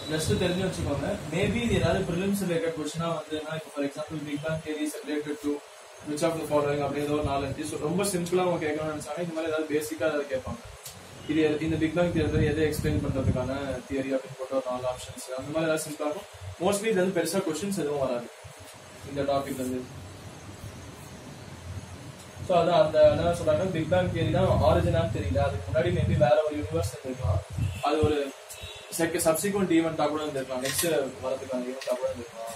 Just தெரிஞ்சு வச்சுக்கோங்க maybe இது ஏதாவது ப்ரிலிம்ஸ் ரிலேட்டட் கொஸ்டினா வந்து இப்போ for example big bang theory related to which of the following அப்படி ஏதோ ஒரு நாலஞ்சு so ரொம்ப சிம்பிளா அவங்க கேட்கணும்னு நினைச்சாங்க இந்த மாதிரி ஏதாவது பேசிக்கா ஏதாவது கேட்பாங்க இது எது- இந்த பிக் பேங் தியரி எதை எக்ஸ்பிளைன் பண்றதுக்கான தியரி அப்படின்னு போட்டு ஒரு நாலு ஆப்ஷன்ஸ் அந்த மாதிரி ஏதாவது சிம்பிளா இருக்கும் மோஸ்ட்லி இது வந்து பெருசா கொஸ்டின்ஸ் எதுவும் வராது இந்த டாபிக்ல இருந்து ஸோ அதான் அந்த என்ன சொல்றாங்க பிக் பேங் தியரி தான் ஆரிஜினான்னு தெரியல அதுக்கு முன்னாடி மேபி வேற ஒரு யூனிவர்ஸ் இருந்திருக்கலாம் அது ஒரு செக் சப்சிக்வெண்ட் ஈவெண்டா கூட இருந்திருக்கலாம் நெக்ஸ்ட் வரதுக்கான ஈவெண்டா கூட இருந்திருக்கலாம்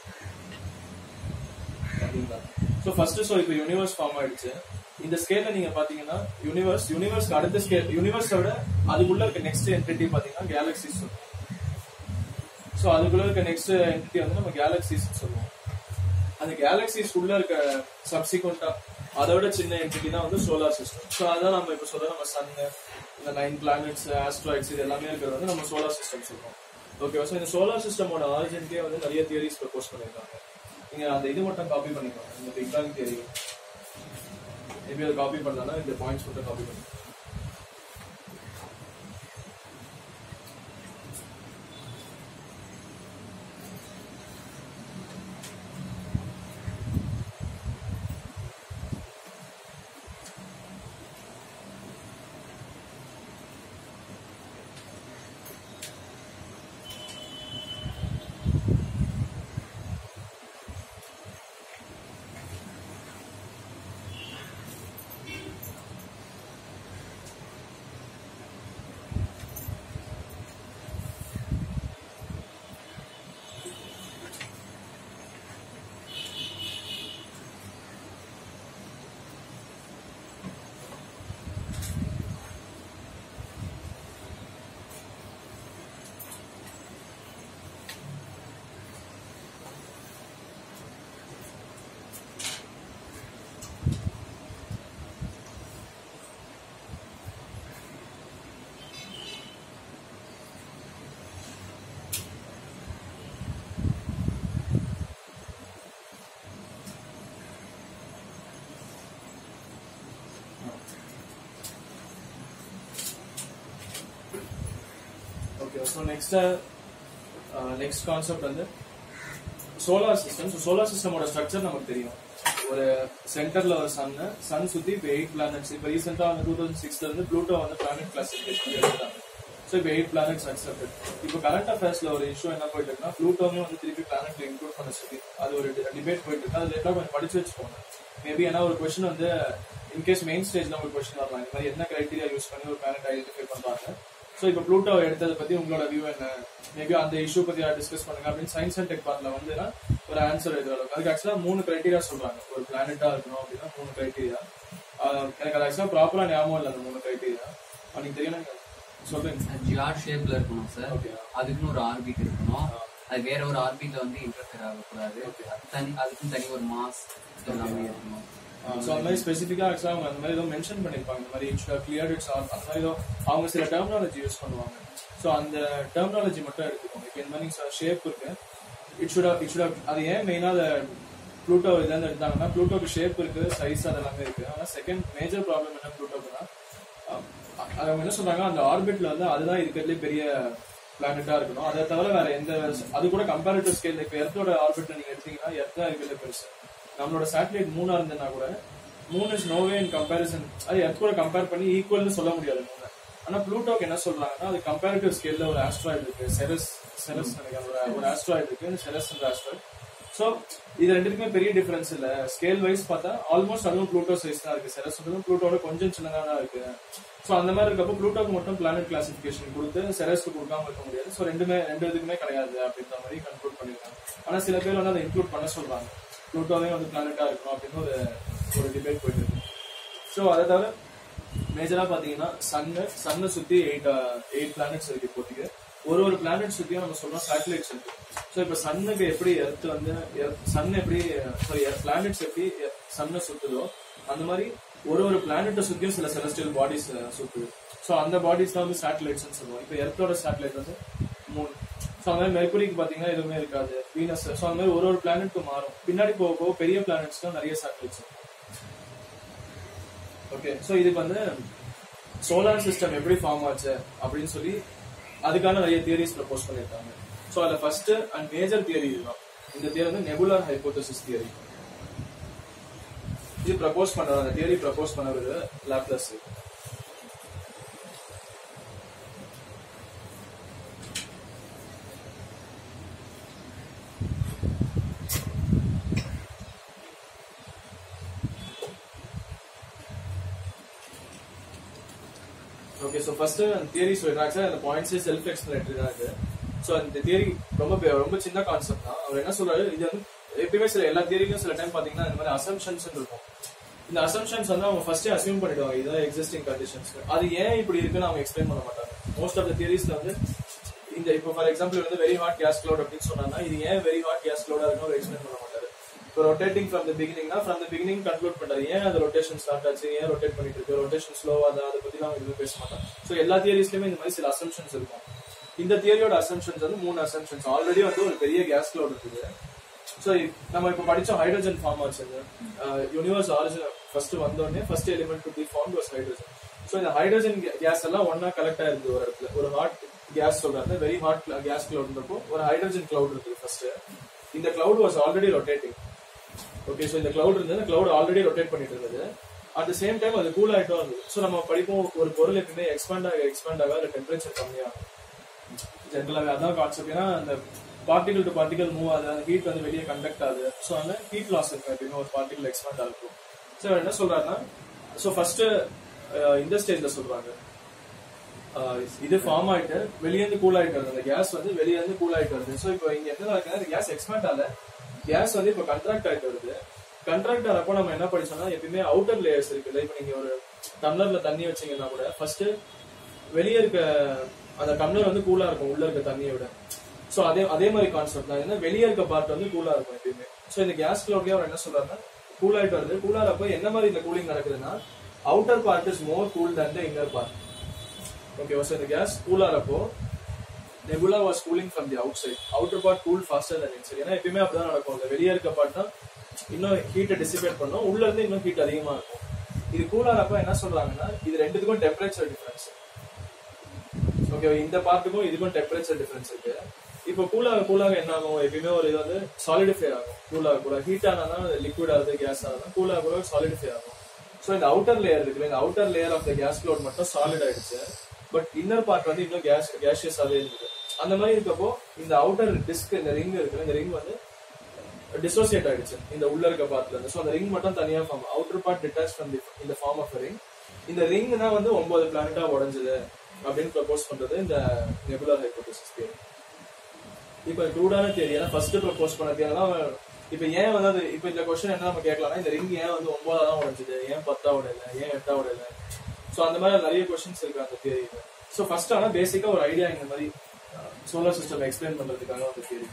ஸோ ஃபர்ஸ்ட் ஸோ இப்போ யூனிவர்ஸ் ஃபார்ம் ஆயிடுச்சு இந்த ஸ்கேல்ல நீங்க பாத்தீங்கன்னா யூனிவர்ஸ் யூனிவர்ஸ்க்கு அடுத்த ஸ்கேல் யூனிவர்ஸை விட அதுக்குள்ள இருக்க நெக்ஸ்ட் என்டிட்டி பாத்தீங்கன்னா கேலக்சிஸ் சொல்லுவோம் ஸோ அதுக்குள்ள இருக்க நெக்ஸ்ட் என்டிட்டி வந்து நம்ம கேலக்சிஸ் சொல்லுவோம் அந்த கேலக்சிஸ் உள்ள இருக்க சப்சிக்வெண்டா அதை விட சின்ன என்டிட்டி தான் வந்து சோலார் சிஸ்டம் ஸோ அதான் நம்ம இப்போ சொல்ற நம்ம சன் இந்த நைன் பிளானட்ஸ் ஆஸ்ட்ராய்ட்ஸ் இது எல்லாமே இருக்கிறது வந்து நம்ம சோலார் சிஸ்டம் சொல்றோம் ஓகே ஸோ இந்த சோலார் சிஸ்டமோட ஆரிஜின்கே வந்து நிறைய தியரிஸ் ப்ரப்போஸ் பண்ணியிருக்காங்க நீங்க அந்த இது மட்டும் காப்பி பண்ணிக்கோங்க இந்த பிக் பேங் தியரி மேபி அதை காப்பி பண்ணலன்னா இந்த பாயிண்ட்ஸ் மட்டும் காப்பி பண்ணி okay so next next concept வந்து சோலார் சிஸ்டம் ஸோ சோலார் சிஸ்டமோட ஸ்ட்ரக்சர் நமக்கு தெரியும் ஒரு சென்டர்ல ஒரு சன் சன் சுத்தி இப்போ எயிட் பிளானட்ஸ் இப்போ ரீசெண்டா வந்து டூ தௌசண்ட் சிக்ஸ்ல இருந்து ப்ளூட்டோ வந்து பிளானட் கிளாசிபிகேஷன் எடுத்தாங்க ஸோ இப்போ எயிட் பிளானட்ஸ் அக்செப்டட் இப்போ கரண்ட் அஃபேர்ஸ்ல ஒரு இஷ்யூ என்ன போயிட்டு இருக்குன்னா ப்ளூட்டோமே வந்து திருப்பி பிளானட்ல இன்க்ளூட் பண்ண சொல்லி அது ஒரு டிபேட் போயிட்டு இருக்கு அது எல்லாம் கொஞ்சம் படிச்சு வச்சுக்கோங்க மேபி ஏன்னா ஒரு கொஸ்டின் வந்து இன்கேஸ் மெயின் ஸ்டேஜ்ல ஒரு கொஸ்டின் வரலாம் இந்த மாதிரி என்ன கிரைட்டீரியா யூஸ் பண்ணி ஒரு பிளானட் ஐடென்டிஃபை பண்றாங்க ஸோ இப்போ ப்ளூட்டோ எடுத்ததை பத்தி உங்களோட வியூ என்ன மேபி அந்த இஷ்யூ பத்தி டிஸ்கஸ் பண்ணுங்க அப்படின்னு சயின்ஸ் அண்ட் டெக் பார்ட்ல வந்து ஒரு ஆன்சர் எழுதுற அளவுக்கு அதுக்கு ஆக்சுவலா மூணு கிரைட்டீரியா சொல்றாங்க ஒரு பிளானட்டா இருக்கணும் அப்படின்னா மூணு கிரைட்டீரியா எனக்கு அது ஆக்சுவலா ப்ராப்பரா ஞாபகம் இல்லை அந்த மூணு கிரைட்டீரியா எனக்கு தெரியும் நீங்க சொல்றீங்க ஜிஆர் ஷேப்ல இருக்கணும் சார் Okay. அதுக்குன்னு ஒரு ஆர்பிட் இருக்கணும் அது வேற ஒரு ஆர்பிட்ல வந்து இன்டர்ஃபியர் ஆகக்கூடாது தனி அதுக்கும் தனி ஒரு மாஸ் எல்லாமே இருக்கணும் ஸோ அந்த மாதிரி ஸ்பெசிஃபிக்காக ஆக்சுவலாக அவங்க அந்த மாதிரி ஏதோ மென்ஷன் பண்ணியிருப்பாங்க இந்த மாதிரி இட்ஸ் கிளியர் இட்ஸ் ஆர் அந்த மாதிரி ஏதோ அவங்க சில டெர்மினாலஜி யூஸ் பண்ணுவாங்க ஸோ அந்த டெர்மினாலஜி மட்டும் எடுத்துக்கோங்க இப்போ இந்த மாதிரி ஷேப் இருக்கு இட் ஷுட் இட் ஷுட் அது ஏன் மெயினாக அதை ப்ளூட்டோ இதுலேருந்து எடுத்தாங்கன்னா ப்ளூட்டோக்கு ஷேப் இருக்கு சைஸ் அதெல்லாமே இருக்கு ஆனால் செகண்ட் மேஜர் ப்ராப்ளம் என்ன ப்ளூட்டோக்குன்னா அது அவங்க என்ன சொல்றாங்க அந்த ஆர்பிட்ல வந்து அதுதான் இருக்கிறதுலே பெரிய பிளானட்டா இருக்கணும் அதை தவிர வேற எந்த அது கூட கம்பேரிட்டிவ் ஸ்கேல் இப்போ எர்த்தோட ஆர்பிட்ல நீங்க எடுத்தீங்கன்னா எர்த் தான் இருக்கிறதுல பெருசு நம்மளோட சேட்டலைட் மூணா இருந்ததுன்னா கூட மூணு இஸ் நோவே இன் கம்பேரிசன் அது எர்த் கூட கம்பேர் பண்ணி ஈக்குவல்னு சொல்ல முடியாது மூணு ஆனா ப்ளூட்டோக்கு என்ன சொல்றாங்கன்னா அது கம்பேரிட்டிவ் ஸ்கேல்ல ஒரு ஆஸ்ட்ராய்டு இருக்கு செரஸ் செரஸ் நினைக்கிறேன் ஒரு- ஒரு ஆஸ்ட்ராய்டு இருக்கு செரஸ் ஆஸ்ட்ராய்டு சோ இது ரெண்டுக்குமே பெரிய டிஃபரன்ஸ் இல்ல ஸ்கேல் வைஸ் பார்த்தா ஆல்மோஸ்ட் அதுவும் ப்ளூட்டோ சைஸ் தான் இருக்கு செரஸ்ன்றதும் ப்ளூட்டோட கொஞ்சம் சின்னதா தான் இருக்கு சோ அந்த மாதிரி இருக்கப்போ ப்ளூட்டோக்கு மட்டும் பிளானட் கிளாசிபிகேஷன் கொடுத்து செரஸ்க்கு கொடுக்காம இருக்க முடியாது சோ ரெண்டுமே ரெண்டு இதுக்குமே கிடையாது அப்படின்ற மாதிரி கன்க்ளூட் பண்ணிருக்காங்க ஆனா சில பேர் வந்து அதை இன்க்ளூட் பண்ண சொல்றாங்க ப்ளூட்டோவே வந்து பிளானட்டா இருக்கணும் அப்படின்னு ஒரு ஒரு டிபேட் போயிட்டு இருக்கு சோ அதை தவிர மேஜரா பாத்தீங்கன்னா சன்னு சன்னை சுத்தி எயிட் எயிட் பிளானட்ஸ் இருக்கு இப்போதைக்கு ஒரு ஒரு பிளானட் சுத்தியும் நம்ம சொல்றோம் சேட்டலைட்ஸ் இருக்கு ஸோ இப்போ சன்னுக்கு எப்படி எர்த் வந்து சன் எப்படி சாரி பிளானட்ஸ் எப்படி சன்னை சுத்துதோ அந்த மாதிரி ஒரு ஒரு பிளானட்டை சுத்தியும் சில செலஸ்டியல் பாடிஸ் சுத்துது ஸோ அந்த பாடிஸ் தான் வந்து சேட்டலைட்ஸ் சொல்லுவோம் இப்போ எர்த்தோட சேட்டலைட் வந்து மூணு ஸோ அந்த மாதிரி மெர்குரிக்கு பார்த்தீங்கன்னா எதுவுமே இருக்காது வீனஸ் ஸோ அந்த மாதிரி ஒரு ஒரு பிளானட்க்கு மாறும் பின்னாடி போக போக பெரிய பிளானட்ஸ் தான் நிறைய சேட்டலைட்ஸ் இருக்கும் ஓகே ஸோ இதுக்கு வந்து சோலார் சிஸ்டம் எப்படி ஃபார்ம் ஆச்சு அப்படின்னு சொல்லி அதுக்கான நிறைய தியரிஸ் ப்ரப்போஸ் பண்ணியிருக்காங்க ஸோ அதில் ஃபர்ஸ்ட் அண்ட் மேஜர் தியரி இதுதான் இந்த தியரி வந்து நெபுலர் ஹைபோதசிஸ் தியரி இது ப்ரப்போஸ் பண்ற அந்த தியரி ப்ரப்போஸ் பண்ணவர் லாப்லஸ் ஓகே ஸோ ஃபர்ஸ்ட் அந்த தியரி சொல்லிடுறாங்க சார் அந்த பாயிண்ட்ஸே செல்ஃப் எக்ஸ்பிளேட்டரி தான் இது ஸோ அந்த தியரி ரொம்ப பெ- ரொம்ப சின்ன கான்செப்ட் தான் அவர் என்ன சொல்றாரு இது வந்து எப்பயுமே சில எல்லா தியரிலையும் சில டைம் பாத்தீங்கன்னா இந்த மாதிரி அசம்ஷன்ஸ் இருக்கும் இந்த அசம்ஷன்ஸ் வந்து அவங்க ஃபர்ஸ்டே அசியூம் பண்ணிடுவாங்க இதுதான் எக்ஸிஸ்டிங் கண்டிஷன்ஸ் அது ஏன் இப்படி இருக்குன்னு அவங்க எக்ஸ்பிளைன் பண்ண மாட்டாங்க மோஸ்ட் ஆஃப் த தியரிஸ்ல வந்து இந்த இப்போ ஃபார் எக்ஸாம்பிள் வந்து வெரி ஹாட் கேஸ் க்ளவுட் அப்படின்னு சொன்னாங்கன்னா இது ஏன் வெரி ஹாட் கேஸ் க்ளவுடா இருக்குன்னு அவர் எக்ஸ்பிளைன் பண்ண மாட்டாரு இப்போ ரொட்டேட்டிங் ஃப்ரம் த பிகினிங்னா ஃப்ரம் த பிகினிங் கன்க்ளூட் பண்றாரு ஏன் அது ரொட்டேஷன் ஸ்டார்ட் ஆச்சு ஏன் ரொட்டேட் பண்ணிட்டு இருக்கு ரொட்டேஷன் ஸ்லோவா அதை அதை பத்தி அவங்க எதுவும் பேச மாட்டாங்க ஸோ எல்லா தியரிஸ்லயுமே இந்த மாதிரி சில அசம்ஷன்ஸ் இருக்கும் இந்த தியரியோட அசம்ஷன்ஸ் வந்து மூணு அசம்ஷன்ஸ் ஆல்ரெடி வந்து ஒரு பெரிய கேஸ் க்ளவுட் இருக்குது ஸோ நம்ம இப்போ படிச்ச ஹைட்ரஜன் ஃபார்ம் ஆச்சுங்க யூனிவர்ஸ் ஆரிஜின் ஃபர்ஸ்ட் வந்தோடனே first element to be form was hydrogen so இந்த ஹைட்ரஜன் கேஸ் எல்லாம் ஒன்னா கலெக்ட் ஆயிருக்கு ஒரு இடத்துல ஒரு ஹாட் கேஸ் சொல்றாங்க வெரி ஹாட் கேஸ் கிளவுட்ன்றப்போ ஒரு ஹைட்ரஜன் கிளவுட் இருக்குது ஃபர்ஸ்ட் இந்த cloud was already rotating okay so இந்த கிளவுட் இருந்தது இந்த கிளவுட் ஆல்ரெடி ரொட்டேட் பண்ணிட்டு இருந்தது அட் த சேம் டைம் அது கூல் ஆயிட்டும் இருந்தது ஸோ நம்ம படிப்போம் ஒரு பொருள் எப்பவுமே எக்ஸ்பேண்ட் ஆக எக்ஸ்பேண்ட் ஆக அதில் டெம்பரேச்சர் கம்மியாகும் ஜென்ரலாகவே அதான் கான்செப்ட் ஏன்னா அந்த பார்ட்டிகல் டு பார்ட்டிகல் மூவ் ஆகுது அந்த ஹீட் வந்து வெளியே கண்டக்ட் ஆகுது ஸோ அந்த ஹீட் லாஸ் இருக்கு எப்பயுமே ஒரு பார்ட்டிகல் எக்ஸ்பேண்ட் ஆகும் ஸோ என்ன சொல்றாருன்னா ஸோ ஃபர்ஸ்ட் இந்த ஸ்டேஜ்ல சொல்றாங்க ஆஹ் இது ஃபார்ம் ஆயிட்டு வெளியேந்து கூல் ஆயிட்டு வருது அந்த கேஸ் வந்து வெளியேந்து கூல் ஆயிட்டு வருது ஸோ இப்போ இங்க என்ன நடக்குதுன்னா இந்த கேஸ் எக்ஸ்பேண்ட் ஆகல கேஸ் வந்து இப்போ கண்ட்ராக்ட் ஆயிட்டு வருது கண்ட்ராக்ட் ஆகிறப்போ நம்ம என்ன படிச்சோம்னா எப்பயுமே அவுட்டர் லேயர்ஸ் இருக்குல்ல இப்போ நீங்க ஒரு டம்ளர்ல தண்ணி வச்சீங்கன்னா கூட ஃபர்ஸ்ட் வெளியே இருக்க அந்த டம்ளர் வந்து கூலா இருக்கும் உள்ள இருக்க தண்ணியை விட சோ அதே அதே மாதிரி கான்செப்ட் தான் ஏன்னா வெளியே இருக்க பார்ட் வந்து கூலா இருக்கும் எப்பயுமே சோ இந்த கேஸ் கிளவுட்லயே அவர் என்ன சொல்றாருன்னா கூல் ஆயிட்டு வருது கூலாறப்போ என்ன மாதிரி இந்த கூலிங் நடக்குதுன்னா outer part is more cool than the inner part ஓகேவா சார் இந்த கேஸ் கூலாறப்போ nebula was cooling from the outside outer part cool faster than inside ஏன்னா எப்பயுமே அப்படிதான் நடக்கும் இந்த வெளியே இருக்க பார்ட் தான் இன்னும் ஹீட்டை டிசிபேட் பண்ணும் உள்ள இருந்து இன்னும் ஹீட் அதிகமா இருக்கும் இது கூலாறப்ப என்ன சொல்றாங்கன்னா இது ரெண்டுத்துக்கும் டெம்பரேச்சர் டிஃபரன்ஸ் ஓகே இந்த பார்ட்டுக்கும் இதுக்கும் டெம்பரேச்சர் டிஃபரன்ஸ் இருக்கு இப்போ கூலாக கூலாக என்ன ஆகும் எப்பயுமே ஒரு இது வந்து சாலிடிஃபை ஆகும் கூலாக கூட ஹீட் ஆனா லிக்விட் ஆகுது கேஸ் ஆகுது கூலாக கூட சாலிடிஃபை ஆகும் ஸோ இந்த அவுட்டர் லேயர் இருக்குல்ல இந்த outer layer of the gas cloud மட்டும் சாலிட் ஆயிடுச்சு பட் இன்னர் பார்ட் வந்து இன்னும் கேஸ் கேஷியஸாவே இருக்குது அந்த மாதிரி இருக்கப்போ இந்த அவுட்டர் டிஸ்க் இந்த ரிங் இருக்குல்ல இந்த ரிங் வந்து டிசோசியேட் ஆயிடுச்சு இந்த உள்ள இருக்க பார்ட்ல இருந்து ஸோ அந்த ரிங் மட்டும் தனியா form outer part detach from the இந்த ஃபார்ம் ஆஃப் ரிங் இந்த ரிங் தான் வந்து ஒன்பது பிளானட்டா உடைஞ்சது அப்படின்னு ப்ரப்போஸ் பண்றது இந்த நெபுலர் ஹைபோதசிஸ் தியரி இப்போ க்ரூடான தியரி ஏன்னா ஃபர்ஸ்ட் ப்ரப்போஸ் பண்ண தியரி தான் இப்போ ஏன் வந்து அது இப்போ இந்த கொஸ்டின் என்ன நம்ம கேட்கலாம்னா இந்த ரிங் ஏன் வந்து ஒன்பதா தான் உடைஞ்சது ஏன் பத்தா உடையல ஏன் எட்டா உடையல ஸோ அந்த மாதிரி நிறைய கொஸ்டின்ஸ் இருக்கு அந்த தியரியில ஸோ ஃபர்ஸ்ட் ஆனால் பேசிக்கா ஒரு ஐடியா இந்த மாதிரி சோலார் சிஸ்டம் எக்ஸ்பிளைன் பண்றதுக்காக அந்த தியரி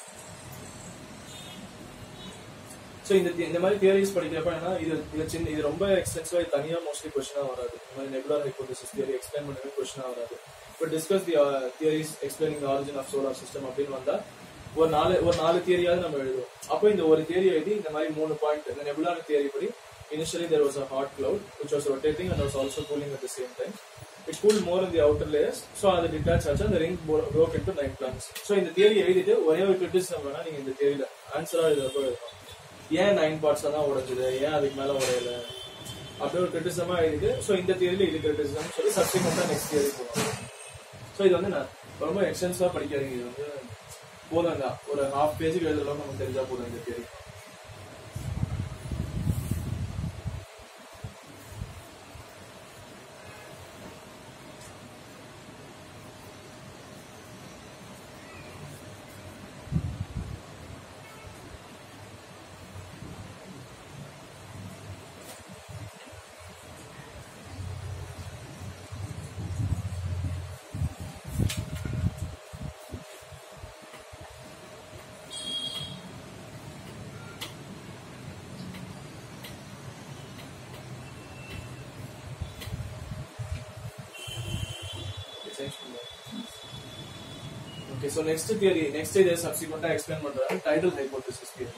ஸோ இந்த the- இந்த மாதிரி தியரிஸ் படிக்கிறப்ப என்ன இது இது சின்ன இது ரொம்ப எக்ஸ்டென்சிவா இது தனியா மோஸ்ட்லி கொஸ்டினா வராது இந்த மாதிரி நெபுலர் ஹைபோதசிஸ் தியரி எக்ஸ்பிளைன் பண்ணவே கொஸ்டினா வராது but discuss the theories explaining origin of solar system அப்படின்னு வந்தா ஒரு நாலு ஒரு நாலு தியரியாவது நம்ம எழுதுவோம் அப்போ இந்த ஒரு தியரி எழுதி இந்த மாதிரி மூணு பாயிண்ட் இந்த நெபுலர் தியரி படி initially there was a hot cloud which was rotating and was also cooling at the same time it cooled more in the outer layers so அது detach ஆச்சு அந்த ring bro- broke into nine planets so இந்த theory எழுதிட்டு ஒரே ஒரு criticism வேணா நீங்க இந்த தியரியில ஆன்சரா எழுதுறப்போ எழுதலாம் ஏன் நைன் பார்ட்ஸ் தான் உடைஞ்சது ஏன் அதுக்கு மேல உடையல அப்படி ஒரு கிரிட்டிசமா எழுதிட்டு ஸோ இந்த தியரியில இது கிரிட்டிசம் சொல்லி சப்சிக்வெண்டா நெக்ஸ்ட் தியரி போகலாம் ஸோ இது வந்து நான் ரொம்ப எக்ஸ்டென்சிவா படிக்காதீங்க இது வந்து போதும் தான் ஒரு ஹாஃப் பேஜுக்கு எழுதுற அளவுக்கு நமக்கு தெரிஞ்சா போதும் இந்த theory okay so next theory next இதை சப்சிக்வெண்டா எக்ஸ்பிளைன் பண்றாங்க டைடல் ஹைபோதிசிஸ் தியரி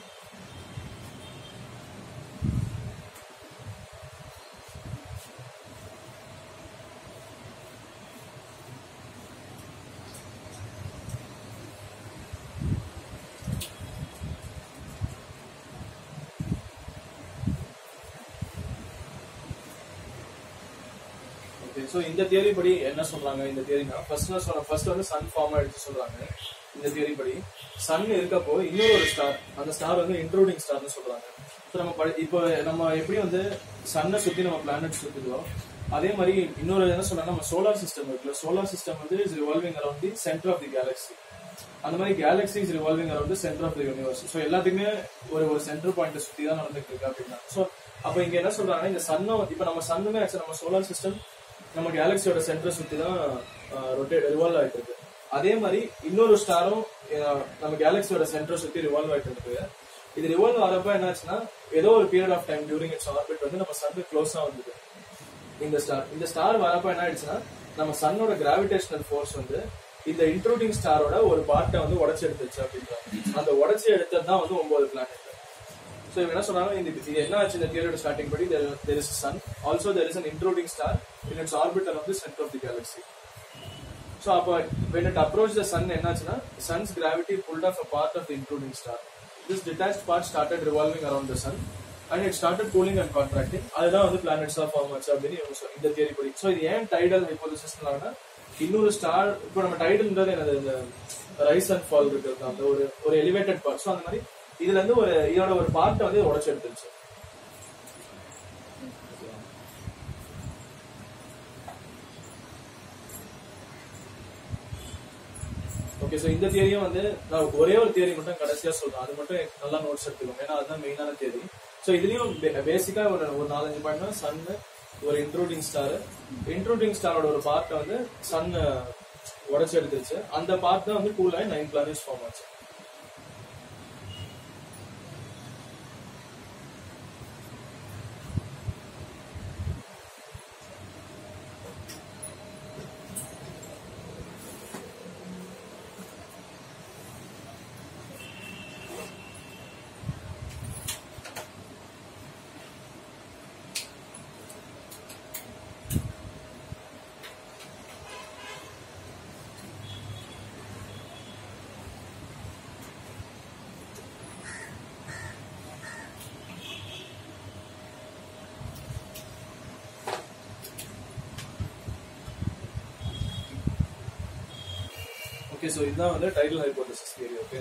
சோ இந்த தியரி படி என்ன சொல்றாங்க இந்த தியரினா ஃபர்ஸ்ட் நான் சொன்ன ஃபர்ஸ்ட் வந்து சன் ஃபார்மா எடுத்து சொல்றாங்க இந்த தியரி படி சன் இருக்கப்போ இன்னொரு ஒரு ஸ்டார் அந்த ஸ்டார் வந்து இன்ட்ரூடிங் ஸ்டார்னு சொல்றாங்க ஸோ நம்ம படி இப்போ நம்ம எப்படி வந்து சன்னை சுத்தி நம்ம பிளானட் சுத்துதோ அதே மாதிரி இன்னொரு என்ன சொல்றாங்க நம்ம சோலார் சிஸ்டம் இருக்குல்ல சோலார் சிஸ்டம் வந்து is revolving around the centre of the galaxy அந்த மாதிரி galaxy is revolving around centre of the universe so எல்லாத்துக்குமே ஒரு ஒரு சென்டர் பாயிண்ட் சுத்தி தான் நடந்துட்டு இருக்கு அப்படின்னா ஸோ அப்ப இங்க என்ன சொல்றாங்கன்னா இந்த சன்னும் இப்ப நம்ம சன்னுமே ஆக்சுவலி நம்ம சோலார் சிஸ்டம் நம்ம கேலக்சியோட சென்டரை சுத்தி தான் ரொட்டேட் ரிவால்வ் ஆயிட்டு இருக்கு அதே மாதிரி இன்னொரு ஸ்டாரும் நம்ம கேலக்சியோட சென்டரை சுத்தி ரிவால்வ் ஆயிட்டு இருக்கு இது ரிவால்வ் ஆறப்ப என்னாச்சுன்னா ஏதோ ஒரு period of time during its orbit வந்து நம்ம சன்னு க்ளோஸா வந்தது இந்த ஸ்டார் இந்த ஸ்டார் வரப்ப என்ன ஆயிடுச்சுன்னா நம்ம சன்னோட கிராவிடேஷனல் ஃபோர்ஸ் வந்து இந்த இன்ட்ரூடிங் ஸ்டாரோட ஒரு பார்ட்டை வந்து உடச்சு எடுத்துச்சு அப்படின்றாங்க அந்த உடச்சு எடுத்தது தான் வந்து ஒன்பது பிளானட் ஸோ இவங்க என்ன சொன்னாங்க இந்த இது என்ன ஆச்சு இந்த தியரியோட ஸ்டார்டிங் படி there is sun also there is an intruding star in its orbiter of the centre of the galaxy so அப்போ when it approached the sun என்னாச்சுன்னா sun's gravity pulled off a part of the intruding star this detached part started revolving around the sun and it started cooling and contracting அதுதான் வந்து planets of form ஆச்சு அப்படின்னு இவங்க சொல்~ இந்த theory படி so இது ஏன் டைடல் ஹைப்போதிசிஸ்னாங்கன்னா இன்னொரு ஸ்டார் இப்போ நம்ம டைடல்ன்றது என்னது இந்த ரைஸ் அண்ட் ஃபால் இருக்கிறது அந்த ஒரு ஒரு எலிவேட்டட் பார்ட் ஸோ அந்த மாதிரி இதுல இருந்து ஒரு இதோட ஒரு பார்ட்டை வந்து உடச்சு எடுத்துருச்சு ஓகே சோ இந்த தியரியும் வந்து நான் ஒரே ஒரு தியரி மட்டும் கடைசியா சொல்றேன் அது மட்டும் நல்லா நோட்ஸ் எடுத்துக்கோங்க ஏன்னா அதுதான் மெயினான தியரி சோ இதுலயும் பேசிக்கா ஒரு ஒரு நாலஞ்சு பாயிண்ட் சன் ஒரு இன்ட்ரூடிங் ஸ்டார் இன்ட்ரூடிங் ஸ்டாரோட ஒரு பார்ட்டை வந்து சன் உடச்சு எடுத்துருச்சு அந்த பார்ட் தான் வந்து கூல் ஆகி நைன் பிளானட்ஸ் ஃபார்ம் ஆச்சு ஓகே சோ இதுதான் வந்து tidal hypothesis theory okay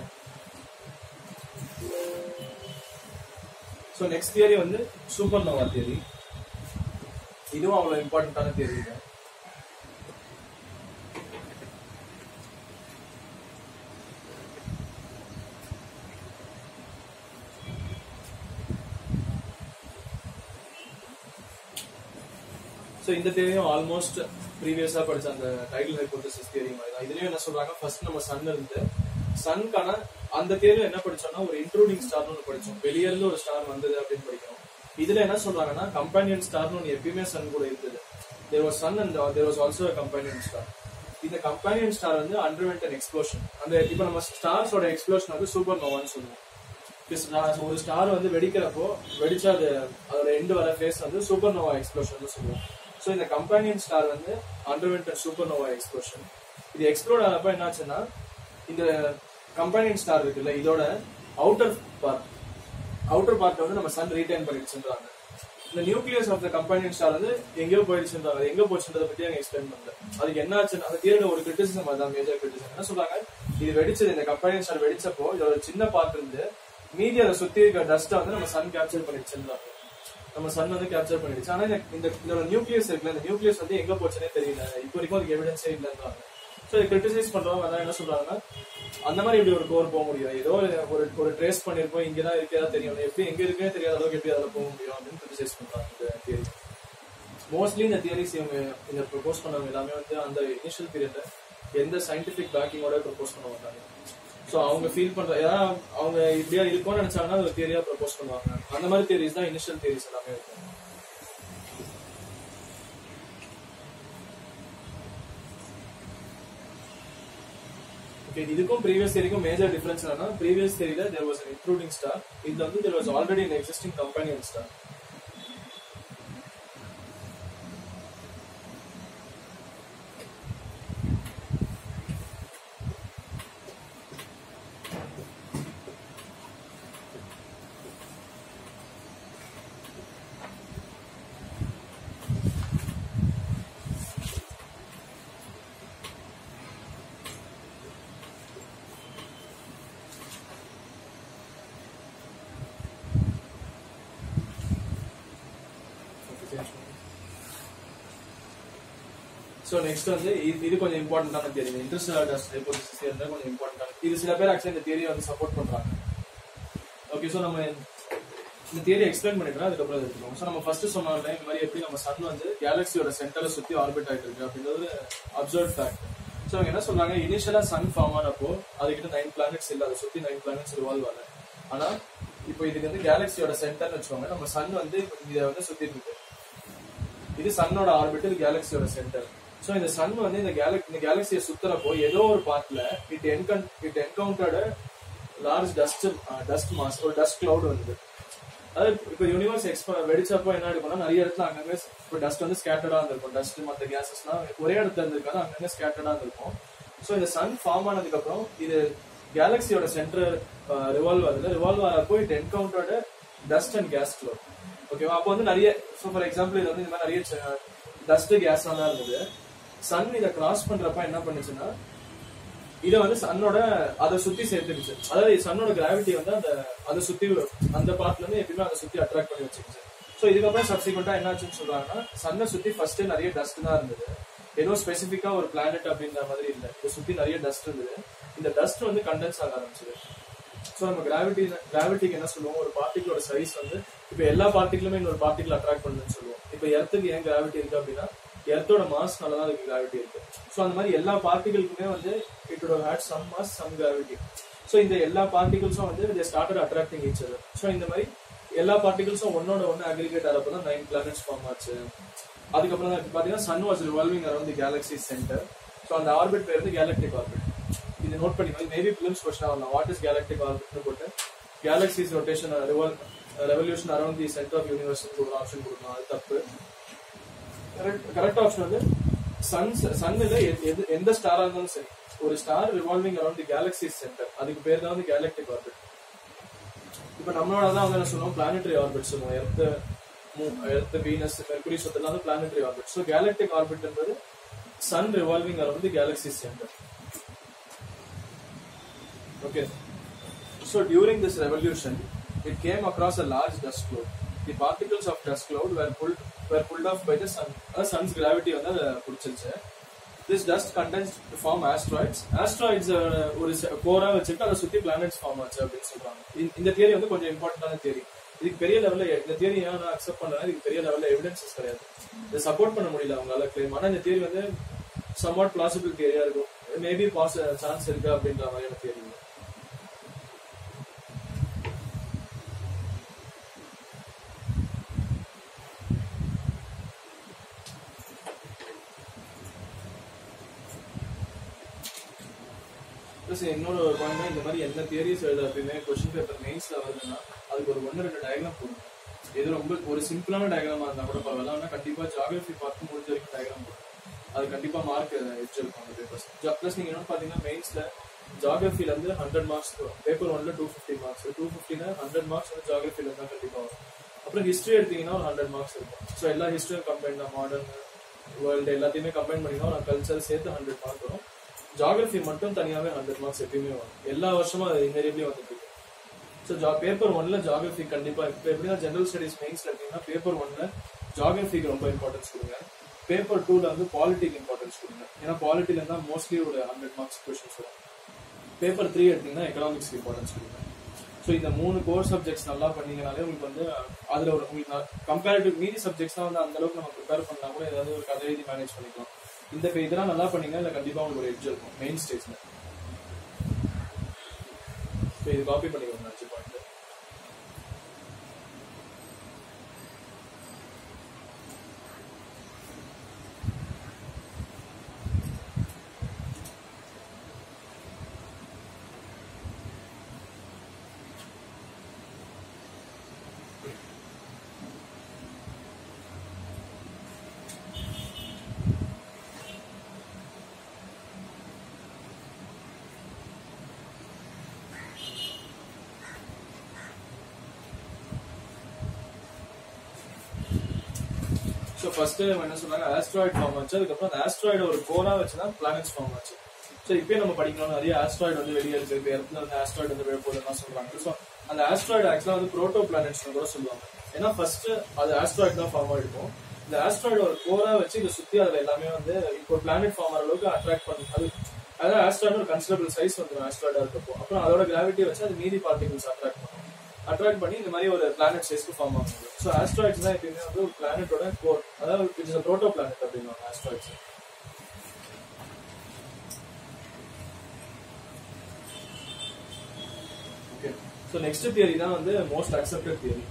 so next theory வந்து சூப்பர் நோவா தியரி இதுவும் அவ்வளவு இம்பார்ட்டன்டான தியரி தான் ஸோ இந்த தியரியும் ஆல்மோஸ்ட் ப்ரீவியஸா படிச்ச அந்த டைடல் ஹைபோதசிஸ் தியரி மாதிரி தான் இதுலயும் என்ன சொல்றாங்க ஃபர்ஸ்ட் நம்ம சன் இருந்து சன்கான அந்த தியரியில என்ன படிச்சோம்னா ஒரு இன்ட்ரூடிங் ஸ்டார்னு ஒன்று படிச்சோம் வெளியே இருந்து ஒரு ஸ்டார் வந்தது அப்படின்னு படிக்கிறோம் இதுல என்ன சொல்றாங்கன்னா கம்பேனியன் ஸ்டார்னு ஒன்று எப்பயுமே சன் கூட இருந்தது there was sun and there was also companion star இந்த கம்பேனியன் ஸ்டார் வந்து அண்டர்வெண்ட் அன் எக்ஸ்ப்ளோஷன் அந்த இப்போ நம்ம ஸ்டார்ஸோட எக்ஸ்ப்ளோஷன் வந்து சூப்பர் நோவான்னு சொல்லுவோம் This star- ஒரு ஸ்டார் வந்து வெடிக்கிறப்போ வெடிச்சா அது அதோட எண்டு வர ஃபேஸ் வந்து சூப்பர் நோவா எக்ஸ்ப்ளோஷன் சொல்லுவோம் ஸோ இந்த கம்பேனியன் ஸ்டார் வந்து அண்டர்வெண்ட் சூப்பர் நோவா எக்ஸ்ப்ளோஷன் இது எக்ஸ்ப்ளோர் ஆனப்ப என்னாச்சுன்னா இந்த கம்பேனியன் ஸ்டார் இருக்குல்ல இதோட அவுட்டர் பார்ட் அவுட்டர் பார்ட் வந்து நம்ம சன் ரீடைன் பண்ணிடுச்சுன்றாங்க இந்த nucleus of the companion star வந்து எங்கேயோ போயிடுச்சுன்றாங்க அது எங்க போச்சுன்றத பத்தி அங்க எக்ஸ்பிளைன் பண்ணல அதுக்கு என்ன ஆச்சு அந்த தியரியோட ஒரு கிரிட்டிசிசம் அதான் மேஜர் கிரிட்டிசிசம் என்ன சொல்றாங்க இது வெடிச்சது இந்த கம்பேனியன் ஸ்டார் வெடிச்சப்போ இதோட சின்ன பார்ட் இருந்து மீதி அதை சுத்தி இருக்க டஸ்ட்டை வந்து நம்ம சன் கேப்சர் பண்ணிடுச்சுன்றாங்க நம்ம சன் வந்து கேப்சர் பண்ணிடுச்சு ஆனா இந்த- இந்த இதோட நியூக்ளியஸ் இருக்குல்ல இந்த நியூக்ளியஸ் வந்து எங்க போச்சுன்னே தெரியல இப்போ வரைக்கும் அதுக்கு எவிடன்ஸே இல்லைன்றாங்க ஸோ இதை கிரிட்டிசைஸ் பண்றவங்க அதான் என்ன சொல்றாங்கன்னா அந்த மாதிரி இப்படி ஒரு கோர் போக முடியும் ஏதோ ஒரு ஒரு ட்ரேஸ் பண்ணிருப்போம் இங்கதான் இருக்கதா தெரியும் எப்படி எங்க இருக்குன்னே தெரியாத அளவுக்கு எப்படி அதில் போக முடியும் அப்படின்னு கிரிட்டிசைஸ் பண்றாங்க இந்த தியரி மோஸ்ட்லி இந்த தியரிஸ் இவங்க இந்த ப்ரொபோஸ் பண்ணவங்க எல்லாமே வந்து அந்த இனிஷியல் பீரியட்ல எந்த சயின்டிபிக் பேக்கிங்கோட ப்ரொபோஸ் பண்ண மாட்டாங்க ஸோ அவங்க ஃபீல் பண்ற ஏதாவது அவங்க இப்படியா இருக்கும்னு நினைச்சாங்கன்னா அது ஒரு தியரியா ப்ரொபோஸ் பண்ணுவாங்க அந்த மாதிரி தியரிஸ் தான் இனிஷியல் தியரிஸ் எல்லாமே இருக்கும் ஓகே இதுக்கும் ப்ரீவியஸ் தியரிக்கும் மேஜர் டிஃபரன்ஸ் என்னன்னா ப்ரீவியஸ் தியரியில there was an intruding star இதுல வந்து there was already an existing companion star so next வந்து இது இது கொஞ்சம் இம்பார்ட்டன்டான theory interest dust hypothesis theory கொஞ்சம் இம்பார்ட்டன்டான இது சில பேர் ஆக்சுவலி இந்த தியரியை வந்து சப்போர்ட் பண்றாங்க ஓகே ஸோ நம்ம இந்த தியரி எக்ஸ்பிளைன் பண்ணிக்கிறோம் அதுக்கப்புறம் எடுத்துக்கோங்க ஸோ நம்ம ஃபர்ஸ்ட் சொன்னோம்ல இந்த மாதிரி எப்படி நம்ம சன் வந்து கேலக்சியோட சென்டரை சுத்தி ஆர்பிட் ஆயிட்டு இருக்கு அப்படின்றது அப்சர்வ் ஃபேக்ட் ஸோ அவங்க என்ன சொல்றாங்க இனிஷியலா சன் ஃபார்ம் ஆனப்போ அதுக்கிட்ட நைன் பிளானட்ஸ் இல்லை அதை சுத்தி நைன் பிளானட்ஸ் ரிவால்வ் ஆகல ஆனா இப்போ இதுக்கு வந்து கேலக்சியோட சென்டர்னு வச்சுக்கோங்க நம்ம சன் வந்து இதை வந்து சுத்தி இருக்கு இது சன்னோட ஆர்பிட் இது கேலக்சியோட சென்டர் ஸோ இந்த சன் வந்து இந்த கேலக் இந்த கேலக்சியை சுத்துறப்போ ஏதோ ஒரு பார்ட்ல இட் என்கன் it encountered large dust dust mass ஒரு டஸ்ட் கிளவுட் வந்து அதாவது இப்போ யூனிவர்ஸ் எக்ஸ்ப வெடிச்சப்போ என்ன இருக்கும்னா நிறைய இடத்துல அங்கங்க இப்போ டஸ்ட் வந்து ஸ்கேட்டர்டா இருந்திருக்கும் டஸ்ட் மற்ற கேசஸ்லாம் ஒரே இடத்துல இருந்திருக்காது அங்கங்க ஸ்கேட்டர்டா இருந்திருக்கும் ஸோ இந்த சன் ஃபார்ம் ஆனதுக்கு அப்புறம் இது கேலக்சியோட சென்டர் ரிவால்வ் ஆகுது ரிவால்வ் ஆகிறப்போ it encountered dust and gas cloud ஓகேவா அப்போ வந்து நிறைய ஸோ ஃபார் எக்ஸாம்பிள் இது வந்து இந்த மாதிரி நிறைய டஸ்ட் கேஸ் தான் இருந்தது சன் இதை கிராஸ் பண்றப்ப என்ன பண்ணுச்சுன்னா இதை வந்து சன்னோட அதை சுத்தி சேர்த்துருச்சு அதாவது சன்னோட கிராவிட்டி வந்து அந்த அதை சுத்தி அந்த பார்ட்ல இருந்து எப்பயுமே அதை சுத்தி அட்ராக்ட் பண்ணி வச்சுக்கிச்சு ஸோ இதுக்கப்புறம் சப்சிக்வெண்டா என்னாச்சுன்னு சொல்றாங்கன்னா சன்னை சுத்தி ஃபர்ஸ்ட் நிறைய டஸ்ட் தான் இருந்தது ஏதோ ஸ்பெசிஃபிக்கா ஒரு பிளானட் அப்படின்ற மாதிரி இல்லை இதை சுத்தி நிறைய டஸ்ட் இருந்தது இந்த டஸ்ட் வந்து கண்டென்ஸ் ஆக ஆரம்பிச்சது ஸோ நம்ம கிராவிட்டி கிராவிட்டிக்கு என்ன சொல்லுவோம் ஒரு பார்ட்டிகளோட சைஸ் வந்து இப்போ எல்லா பார்ட்டிகளுமே இன்னொரு பார்ட்டிகள் அட்ராக்ட் பண்ணுதுன்னு சொல்லுவோம் இப்போ எர்த்துக்கு ஏன் கிராவிட்டி இருக்கு அப்படின்னா எர்த்தோட மாஸ்னால தான் அதுக்கு கிராவிட்டி இருக்கு ஸோ அந்த மாதிரி எல்லா பார்ட்டிகளுக்குமே வந்து it would have had some mass some gravity so இந்த எல்லா பார்ட்டிகல்ஸும் வந்து they started attracting each other so இந்த மாதிரி எல்லா பார்ட்டிகல்ஸும் ஒன்னோட ஒன்று அக்ரிகேட் ஆகிறப்ப தான் நைன் பிளானட்ஸ் ஃபார்ம் ஆச்சு அதுக்கப்புறம் தான் இப்போ பார்த்தீங்கன்னா sun was revolving around the galaxy centre so அந்த ஆர்பிட் பேர் வந்து கேலக்டிக் ஆர்பிட் இது நோட் பண்ணி மேபி பிலிம்ஸ் கொஸ்டின் வரலாம் வாட் இஸ் கேலக்டிக் ஆர்பிட்னு போட்டு கேலக்சிஸ் ரொட்டேஷன் ரிவால் revolution around the centre of universe ஒரு ஆப்ஷன் கொடுக்கலாம் அது தப்பு கரெக்ட் ஆப்ஷன் வந்து சன் சன்னில் எது எந்த ஸ்டாரா இருந்தாலும் சரி ஒரு star revolving around the galaxy centre அதுக்கு பேர் தான் வந்து கேலக்டிக் ஆர்பிட் இப்போ நம்மளோட தான் வந்து என்ன சொல்லுவோம் பிளானட்டரி ஆர்பிட் சொல்லுவோம் எர்த் எர்த் வீனஸ் மெர்குரி சொத்தெல்லாம் வந்து பிளானட்டரி ஆர்பிட் ஸோ கேலக்டிக் ஆர்பிட்ன்றது sun revolving around the galaxy centre Okay. So during this revolution, it came across a large dust cloud. The particles of dust cloud were pulled were pulled off by the sun. The sun's gravity வந்து அதை பிடிச்சிருச்சு This dust contains to form asteroids. Asteroids uh, ஒரு கோரா வச்சுட்டு அதை சுத்தி planets form ஆச்சு அப்படின்னு சொல்றாங்க இந்த- இந்த தியரி வந்து கொஞ்சம் இம்பார்ட்டன்டான தியரி இதுக்கு பெரிய லெவல்ல இந்த தியரி ஏன் நான் அக்செப்ட் பண்றேன் இதுக்கு பெரிய லெவல்ல எவிடன்சஸ் கிடையாது இதை சப்போர்ட் பண்ண முடியல அவங்களால கிளைம் ஆனா இந்த தியரி வந்து சம்வாட் பிளாசிபிள் தியரியா இருக்கும் மேபி பாஸ் சான்ஸ் இருக்கு அப்படின்ற மாதிரியான தியரி ப்ளஸ் இன்னொரு பாயிண்ட் இந்த மாதிரி எந்த தியரிஸ் எழுத அப்படின்னா கொஸ்டின் பேப்பர் மெயின்ஸ்ல வருதுன்னா அதுக்கு ஒரு ஒன்று ரெண்டு டயக்ராம் போடுங்க இது ரொம்ப ஒரு சிம்பிளான டயக்ராமா இருந்தா கூட பரவாயில்ல ஆனா கண்டிப்பா ஜாகிரபி பார்த்து முடிஞ்ச வரைக்கும் டயக்ராம் போடுங்க அது கண்டிப்பா மார்க் வச்சிருக்கும் அந்த பேப்பர்ஸ் ப்ளஸ் நீங்க என்ன பாத்தீங்கன்னா மெயின்ஸ்ல ஜாகிரபில இருந்து ஹண்ட்ரட் மார்க்ஸ் பேப்பர் ஒன்ல டூ ஃபிஃப்டி மார்க்ஸ் டூ ஃபிஃப்டினா ஹண்ட்ரட் மார்க்ஸ் வந்து ஜாகிரபில இருந்தா கண்டிப்பா வரும் அப்புறம் ஹிஸ்டரி எடுத்தீங்கன்னா ஒரு ஹண்ட்ரட் மார்க்ஸ் இருக்கும் ஸோ எல்லா ஹிஸ்டரியும் கம்பைன் மாடர்ன் வேர்ல்டு எல்லாத்தையுமே கம்பைன் பண்ணிங்கன்னா ஒரு கல்ச்சர் சேர்த்து ஹண்ட்ரட் மார்க் வரும் ஜாகிரபி மட்டும் தனியாவே ஹண்ட்ரட் மார்க்ஸ் எப்பயுமே வரும் எல்லா வருஷமும் அது இன்வெரியபிளி வந்துட்டு இருக்கு ஸோ ஜா பேப்பர் ஒன்ல ஜாகிரபி கண்டிப்பா இப்போ எப்படின்னா ஜெனரல் ஸ்டடிஸ் மெயின்ஸ்ல எடுத்தீங்கன்னா பேப்பர் ஒன்ல ஜாகிரபிக்கு ரொம்ப இம்பார்ட்டன்ஸ் கொடுங்க பேப்பர் டூல வந்து பாலிட்டிக்கு இம்பார்ட்டன்ஸ் கொடுங்க ஏன்னா பாலிட்டில இருந்தா மோஸ்ட்லி ஒரு ஹண்ட்ரட் மார்க்ஸ் கொஸ்டின்ஸ் வரும் பேப்பர் த்ரீ எடுத்தீங்கன்னா எக்கனாமிக்ஸ்க்கு இம்பார்ட்டன்ஸ் கொடுங்க ஸோ இந்த மூணு கோர் சப்ஜெக்ட்ஸ் நல்லா பண்ணீங்கனாலே உங்களுக்கு வந்து அதுல ஒரு உங்களுக்கு கம்பேரிட்டிவ் மீதி சப்ஜெக்ட்ஸ் தான் வந்து அந்த அளவுக்கு நம்ம ப்ரிப்பேர் பண்ணா கூட ஏதாவது ஒரு கதை எழுதி மேனேஜ் பண்ணிக்கலாம் இந்த இப்ப இதெல்லாம் நல்லா பண்ணீங்கன்னா இல்ல கண்டிப்பா உங்களுக்கு ஒரு எட்ஜ் இருக்கும் மெயின் ஸ்டேஜ்ல இப்போ இது காப்பி பண்ணிக்கோங்க அஞ்சு பாயிண்ட் ஸோ ஃபர்ஸ்ட் என்ன சொன்னாங்க ஆஸ்ட்ராய்டு ஃபார்ம் ஆச்சு அதுக்கப்புறம் அந்த ஆஸ்ட்ராய்டு ஒரு கோரா வச்சு தான் பிளானட்ஸ் ஃபார்ம் ஆச்சு ஸோ இப்பயே நம்ம படிக்கணும் நிறைய ஆஸ்ட்ராய்டு வந்து வெளியே இருக்கு இப்போ இடத்துல வந்து ஆஸ்ட்ராய்டு வந்து விழப்போகுதுலாம் சொல்றாங்க ஸோ அந்த ஆஸ்ட்ராய்டு ஆக்சுவலாக வந்து ப்ரோட்டோ பிளானட்ஸ் கூட சொல்லுவாங்க ஏன்னா ஃபர்ஸ்ட் அது ஆஸ்ட்ராய்டு தான் ஃபார்ம் ஆயிருக்கும் இந்த ஆஸ்ட்ராய்டு ஒரு கோரா வச்சு இதை சுத்தி அதுல எல்லாமே வந்து இப்போ ஒரு பிளானட் ஃபார்ம் ஆகிற அளவுக்கு அட்ராக்ட் பண்ணி அது அதாவது ஆஸ்ட்ராய்டு ஒரு கன்சிடபிள் சைஸ் வந்துடும் ஆஸ்ட்ராய்டா இருக்கப்போ அப்புறம் அதோட கிராவிட்டி வச்சு அது மீதி பார்ட்டிகல்ஸ் அட்ராக்ட் பண்ணும் அட்ராக்ட் பண்ணி இந்த மாதிரி ஒரு பிளானட் சைஸ்க்கு ஃபார்ம் ஆகும் ஸோ ஆஸ்ட்ராய்ட்ஸ் தான் எப்பயுமே வந்து ஒரு பிளானட்டோட கோர் அதாவது இட்ஸ் ப்ரோட்டோ பிளானட் அப்படின்னு asteroids okay so next theory தான் வந்து மோஸ்ட் அக்செப்டட் தியரி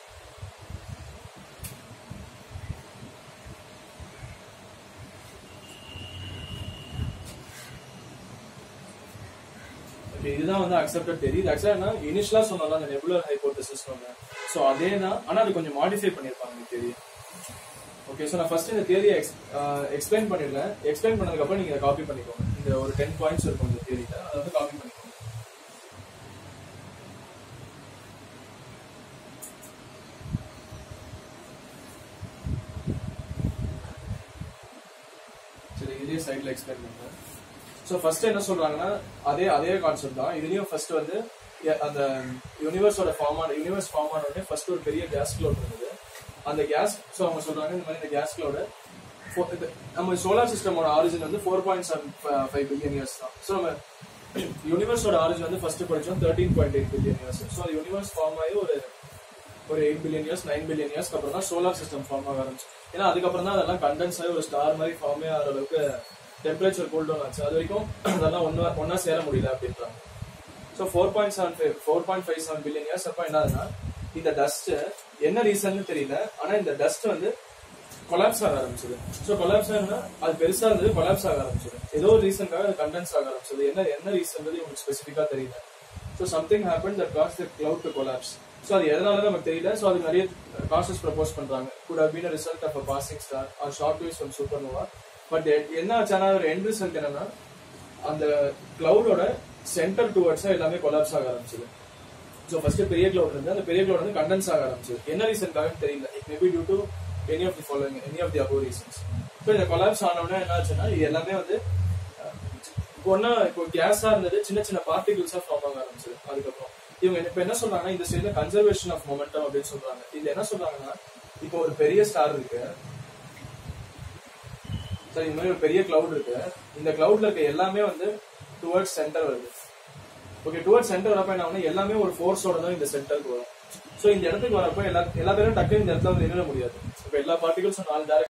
ஓகே இதுதான் வந்து அக்செப்டட் தியரி இது ஆக்சுவலா இனிஷியலா சொன்னோம்ல அந்த நெபுலர் ஹைபோதசிஸ் ஸோ அதே தான் ஆனா அது கொஞ்சம் மாடிஃபை பண்ணிருப்பாங்க இந்த தியரி ஓகே ஸோ நான் ஃபர்ஸ்ட் இந்த தியரியை எக்ஸ்பிளைன் பண்ணிடுறேன் எக்ஸ்பிளைன் பண்ணதுக்கு அப்புறம் நீங்க காப்பி பண்ணிக்கோங்க இந்த ஒரு டென் பாயிண்ட்ஸ் இருக்கும் இந்த தியரியில அதை வந்து காப்பி பண்ணிக்கோங்க சரி இதே சைட்ல எக்ஸ்பிளைன் பண்றேன் ஸோ ஃபர்ஸ்ட் என்ன சொல்றாங்கன்னா அதே அதே கான்செப்ட் தான் இதுலயும் ஃபர்ஸ்ட் வந்து எ- அந்த யூனிவர்ஸோட ஃபார்ம் ஆன யூனிவர்ஸ் ஃபார்ம் ஆன உடனே ஃபர்ஸ்ட் ஒரு பெரிய கேஸ் க்ளவுட் இருந்தது அந்த கேஸ் ஸோ அவங்க சொல்றாங்க இந்த மாதிரி இந்த கேஸ் க்ளவுட் நம்ம சோலார் சிஸ்டமோட ஆரிஜின் வந்து four point seven five billion years தான் ஸோ நம்ம யூனிவர்ஸோட ஆரிஜின் வந்து ஃபர்ஸ்ட் படிச்சோம் thirteen point eight billion years so அது யூனிவர்ஸ் ஃபார்ம் ஆகி ஒரு ஒரு eight billion years nine billion இயர்ஸ்க்கு அப்புறம் தான் சோலார் சிஸ்டம் ஃபார்ம் ஆக ஆரம்பிச்சு ஏன்னா அதுக்கப்புறம் தான் அதெல்லாம் கண்டென்ஸ் ஆகி ஒரு ஸ்டார் மாதிரி ஃபார்மே ஆகிற அளவுக்கு டெம்பரேச்சர் கூல் டவுன் ஆச்சு அது வரைக்கும் அதெல்லாம் ஒன்னா ஒன்னா சேர முடியல அப்படின்றாங்க so four point seven five four point five seven billion years அப்போ என்னதுன்னா இந்த டஸ்ட் என்ன ரீசன் தெரியல ஆனா இந்த டஸ்ட் வந்து கொலாப்ஸ் ஆக ஆரம்பிச்சது ஸோ கொலாப்ஸ் ஆகுனா அது பெருசா இருந்தது கொலாப்ஸ் ஆக ஆரம்பிச்சது ஏதோ ஒரு ரீசனுக்காக அது கண்டென்ஸ் ஆக ஆரம்பிச்சது என்ன என்ன ரீசன் உங்களுக்கு ஸ்பெசிஃபிக்கா தெரியல so something happen that cause the cloud to collapse so அது எதனால நமக்கு தெரியல ஸோ அது நிறைய காசஸ் ப்ரப்போஸ் பண்றாங்க could have been result of a passing star or ஷார்ட் waves from supernova but என்ன ஆச்சானா ஒரு எண்ட் ரிசல்ட் என்னன்னா அந்த கிளவுடோட சென்டர் டுவர்ட்ஸா எல்லாமே கொலாப்ஸ் ஆக ஆரம்பிச்சது ஸோ ஃபர்ஸ்ட் பெரிய கிளவுட் இருந்து அந்த பெரிய கிளவுட் வந்து கண்டென்ஸ் ஆக ஆரம்பிச்சது என்ன ரீசன்காக தெரியல it maybe due to any of the following any of the above reasons so இந்த கொலாப்ஸ் ஆனவுடனே என்ன ஆச்சுன்னா இது எல்லாமே வந்து அஹ், இப்போ ஒன்னா இப்போ கேஸா இருந்தது சின்ன சின்ன பார்ட்டிகிள்ஸா ஃபார்ம் ஆக ஆரம்பிச்சது அதுக்கப்புறம் இவங்க இப்ப என்ன சொல்றாங்கன்னா இந்த சைடுல கன்சர்வேஷன் ஆஃப் மொமெண்டம் அப்படின்னு சொல்றாங்க இது என்ன சொல்றாங்கன்னா இப்போ ஒரு பெரிய ஸ்டார் இருக்கு சரி இந்த மாதிரி ஒரு பெரிய கிளவுட் இருக்கு இந்த கிளவுட்ல இருக்க எல்லாமே வந்து டுவர்ட்ஸ் சென்டர் வருது ஓகே டுவர்ட்ஸ் சென்டர் வரப்ப என்ன ஆகும்னா எல்லாமே ஒரு ஃபோர்ஸோட தான் இந்த சென்டருக்கு வரும் சோ இந்த இடத்துக்கு வரப்போ எல்லா எல்லா பேரும் டக்குனு இந்த இடத்துல வந்து நிறுத்த முடியாது இப்ப எல்லா பார்ட்டிகல்ஸும் நாலு direct